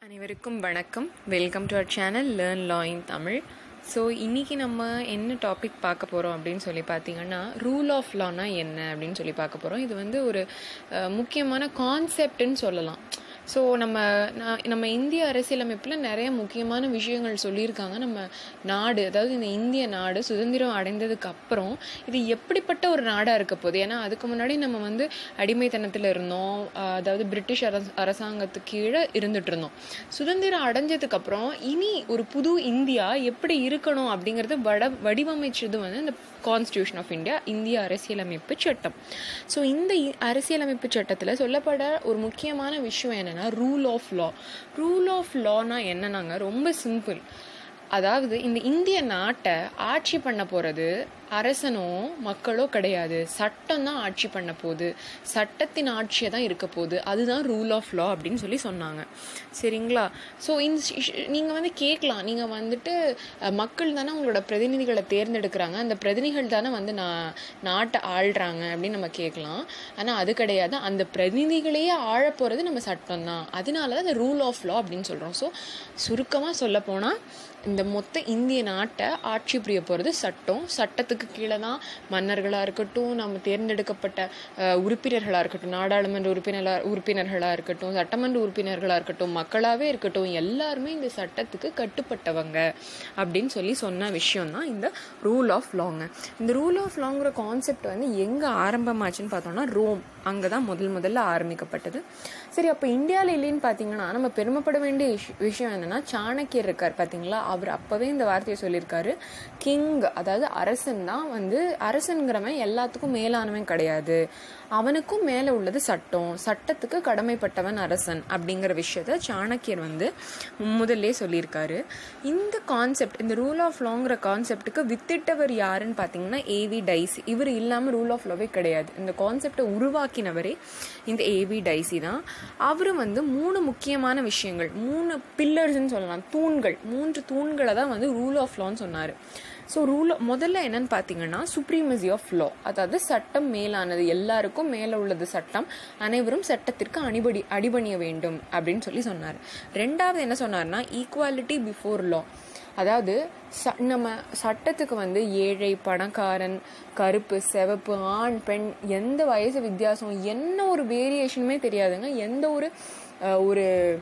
அனைவருக்கும் வணக்கம் welcome to our channel learn law in Tamil so இன்றைக்கி நம்ம என்ன டாபிக் பார்க்க போகிறோம் அப்படின்னு சொல்லி பார்த்தீங்கன்னா ரூல் ஆஃப் லானா என்ன அப்படின்னு சொல்லி பார்க்க போகிறோம் இது வந்து ஒரு அஹ், முக்கியமான கான்செப்ட்னு சொல்லலாம் ஸோ நம்ம நான் நம்ம இந்திய அரசியலமைப்பில் நிறைய முக்கியமான விஷயங்கள் சொல்லியிருக்காங்க நம்ம நாடு அதாவது இந்த இந்திய நாடு சுதந்திரம் அடைந்ததுக்கு அப்புறம் இது எப்படிப்பட்ட ஒரு நாடாக இருக்க போகுது ஏன்னா அதுக்கு முன்னாடி நம்ம வந்து அடிமைத்தனத்தில் இருந்தோம் ஆஹ் அதாவது பிரிட்டிஷ் அரச அரசாங்கத்துக்கு கீழே இருந்துட்டு இருந்தோம் சுதந்திரம் அடைஞ்சதுக்கு அப்புறம் இனி ஒரு புது இந்தியா எப்படி இருக்கணும் அப்படிங்கிறது வட வடிவமைச்சது வந்து இந்த கான்ஸ்டியூஷன் ஆஃப் இந்தியா இந்திய அரசியலமைப்பு சட்டம் ஸோ இந்த இ- அரசியலமைப்பு சட்டத்தில் சொல்லப்பட ஒரு முக்கியமான விஷயம் என்னன்னா rule of law rule of லானா என்னன்னாங்க ரொம்ப சிம்பிள் அதாவது இந்த இந்திய நாட்டை ஆட்சி பண்ண போறது அரசனோ மக்களோ கிடையாது சட்டம் தான் ஆட்சி பண்ண போகுது சட்டத்தின் ஆட்சியை தான் இருக்க போகுது அதுதான் ரூல் ஆஃப் லா அப்படின்னு சொல்லி சொன்னாங்க சரிங்களா ஸோ இந்த நீங்கள் வந்து கேட்கலாம் நீங்கள் வந்துட்டு அஹ், மக்கள் தானே உங்களோட பிரதிநிதிகளை தேர்ந்தெடுக்கிறாங்க அந்த பிரதிநிதிகள் தானே வந்து நான் நாட்டை ஆள்றாங்க அப்படின்னு நம்ம கேட்கலாம் ஆனால் அது கிடையாது அந்த பிரதிநிதிகளையே ஆள போகிறது நம்ம சட்டம் தான் அதனால தான் இந்த ரூல் ஆஃப் லா அப்படின்னு சொல்கிறோம் ஸோ சுருக்கமாக சொல்ல போனால் இந்த மொத்த இந்திய நாட்டை ஆட்சி புரிய போகிறது சட்டம் சட்டத்துக்கு கீழே தான் மன்னர்களாக இருக்கட்டும் நம்ம தேர்ந்தெடுக்கப்பட்ட அஹ், உறுப்பினர்களாக இருக்கட்டும் நாடாளுமன்ற உறுப்பினர்களாக உறுப்பினர்களாக இருக்கட்டும் சட்டமன்ற உறுப்பினர்களாக இருக்கட்டும் மக்களாகவே இருக்கட்டும் எல்லாருமே இந்த சட்டத்துக்கு கட்டுப்பட்டவங்க அப்படின்னு சொல்லி சொன்ன விஷயம் தான் இந்த ரூல் ஆஃப் லாங்க இந்த ரூல் ஆஃப் லாங்கிற கான்செப்ட் வந்து எங்கே ஆரம்பமாச்சுன்னு பார்த்தோம்னா ரோம் அங்கே தான் முதல் முதல்ல ஆரம்பிக்கப்பட்டது சரி அப்போ இந்தியாவில் இல்லைன்னு பார்த்தீங்கன்னா நம்ம பெருமைப்பட வேண்டிய விஷ- விஷயம் என்னன்னா சாணக்கியர் இருக்கார் பார்த்தீங்களா அவர் அப்போவே இந்த வார்த்தையை சொல்லியிருக்காரு கிங் அதாவது அரசன் தான் வந்து அரசன்கிறவன் எல்லாத்துக்கும் மேலானவன் கிடையாது அவனுக்கும் மேலே உள்ளது சட்டம் சட்டத்துக்கு கடமைப்பட்டவன் அரசன் அப்படிங்கிற விஷயத்த சாணக்கியர் வந்து முதல்லே சொல்லியிருக்காரு இந்த கான்செப்ட் இந்த ரூல் ஆஃப் லாங்கிற கான்செப்ட்டுக்கு வித்திட்டவர் யாருன்னு பார்த்தீங்கன்னா ஏவி டைசி இவர் இல்லாமல் ரூல் ஆஃப் லாவே கிடையாது இந்த கான்செப்டை உருவாக்கினவரே இந்த ஏவி டைசி தான் அவரு வந்து மூணு முக்கியமான விஷயங்கள் மூணு பில்லர்ஸ்னு சொல்லலாம் தூண்கள் மூன்று தூண்களை தான் வந்து ரூல் ஆஃப் லான்னு சொன்னார் ஸோ ரூல் முதல்ல என்னன்னு பார்த்தீங்கன்னா சுப்ரீமசி ஆஃப் லா அதாவது சட்டம் மேலானது எல்லாருக்கும் மேலே உள்ளது சட்டம் அனைவரும் சட்டத்திற்கு அடிபடி அடிபணிய வேண்டும் அப்படின்னு சொல்லி சொன்னார் ரெண்டாவது என்ன சொன்னார்னா ஈக்குவாலிட்டி பிஃபோர் லா அதாவது ச- நம்ம சட்டத்துக்கு வந்து ஏழை பணக்காரன் கருப்பு சிவப்பு ஆண் பெண் எந்த வயசு வித்தியாசம் என்ன ஒரு வேரியேஷனுமே தெரியாதுங்க எந்த ஒரு அஹ், ஒரு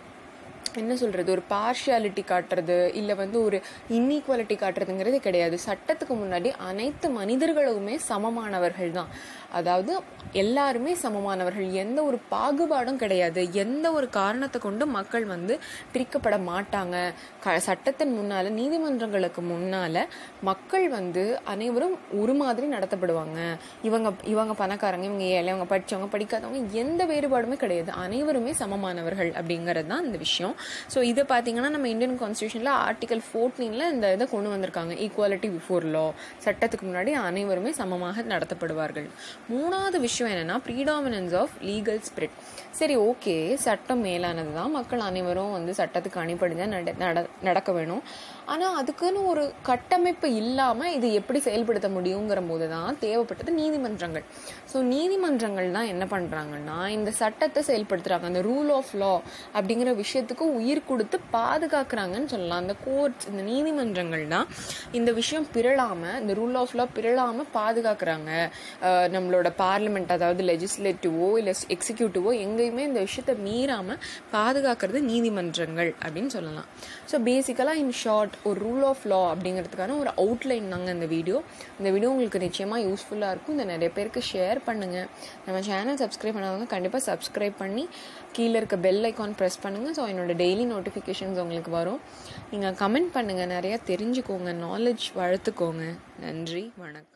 என்ன சொல்றது ஒரு பார்ஷியாலிட்டி காட்டுறது இல்லை வந்து ஒரு இன்ஈக்குவாலிட்டி காட்டுறதுங்கிறது கிடையாது சட்டத்துக்கு முன்னாடி அனைத்து மனிதர்களுமே சமமானவர்கள் தான் அதாவது எல்லாருமே சமமானவர்கள் எந்த ஒரு பாகுபாடும் கிடையாது எந்த ஒரு காரணத்தை கொண்டு மக்கள் வந்து பிரிக்கப்பட மாட்டாங்க க சட்டத்தின் முன்னால நீதிமன்றங்களுக்கு முன்னால மக்கள் வந்து அனைவரும் ஒரு மாதிரி நடத்தப்படுவாங்க இவங்க இவங்க பணக்காரங்க இவங்க ஏழை இவங்க படிச்சவங்க படிக்காதவங்க எந்த வேறுபாடுமே கிடையாது அனைவருமே சமமானவர்கள் அப்படிங்கிறது தான் இந்த விஷயம் ஸோ இதை பார்த்தீங்கன்னா நம்ம இந்தியன் கான்ஸ்டியூஷனில் ஆர்டிகல் ஃபோர்டீனில் இந்த இதை கொண்டு வந்திருக்காங்க ஈக்குவாலிட்டி பிஃபோர் லா சட்டத்துக்கு முன்னாடி அனைவருமே சமமாக நடத்தப்படுவார்கள் மூணாவது விஷயம் என்னன்னா ப்ரீடாமினன்ஸ் ஆஃப் லீகல் ஸ்பிரிட் சரி ஓகே சட்டம் மேலானது தான் மக்கள் அனைவரும் வந்து சட்டத்துக்கு அணிப்படி தான் நட நட- நடக்க வேணும் ஆனால் அதுக்குன்னு ஒரு கட்டமைப்பு இல்லாமல் இது எப்படி செயல்படுத்த முடியுங்கிற போது தான் தேவைப்பட்டது நீதிமன்றங்கள் ஸோ நீதிமன்றங்கள் தான் என்ன பண்ணுறாங்கன்னா இந்த சட்டத்தை செயல்படுத்துகிறாங்க அந்த ரூல் ஆஃப் லா அப்படிங்கிற விஷயத்துக்கு உயிர் கொடுத்து பாதுகாக்கிறாங்கன்னு சொல்லலாம் அந்த கோர்ட்ஸ் இந்த நீதிமன்றங்கள் தான் இந்த விஷயம் பிறழாமல் இந்த ரூல் ஆஃப் லா பிறழாமல் பாதுகாக்கிறாங்க அஹ் நம்மளோட பார்லிமெண்ட் அதாவது லெஜிஸ்லேட்டிவோ இல்லை எக்ஸிக்யூட்டிவோ எங்கேயுமே இந்த விஷயத்தை மீறாமல் பாதுகாக்கிறது நீதிமன்றங்கள் அப்படின்னு சொல்லலாம் ஸோ பேசிக்கலாக இன் ஷார்ட் ஒரு ரூல் ஆஃப் லா அப்படிங்கிறதுக்கான ஒரு அவுட்லைன் தாங்க இந்த வீடியோ இந்த வீடியோ உங்களுக்கு நிச்சயமாக யூஸ்ஃபுல்லாக இருக்கும் இதை நிறைய பேருக்கு ஷேர் பண்ணுங்கள் நம்ம சேனல் சப்ஸ்கிரைப் பண்ணாதவங்க கண்டிப்பாக சப்ஸ்கிரைப் பண்ணி கீழே இருக்க பெல் ஐக்கான் ப்ரெஸ் பண்ணுங்கள் ஸோ என்னோட டெய்லி நோட்டிஃபிகேஷன்ஸ் உங்களுக்கு வரும் நீங்கள் கமெண்ட் பண்ணுங்கள் நிறையா தெரிஞ்சுக்கோங்க நாலேஜ் வளர்த்துக்கோங்க நன்றி வணக்கம்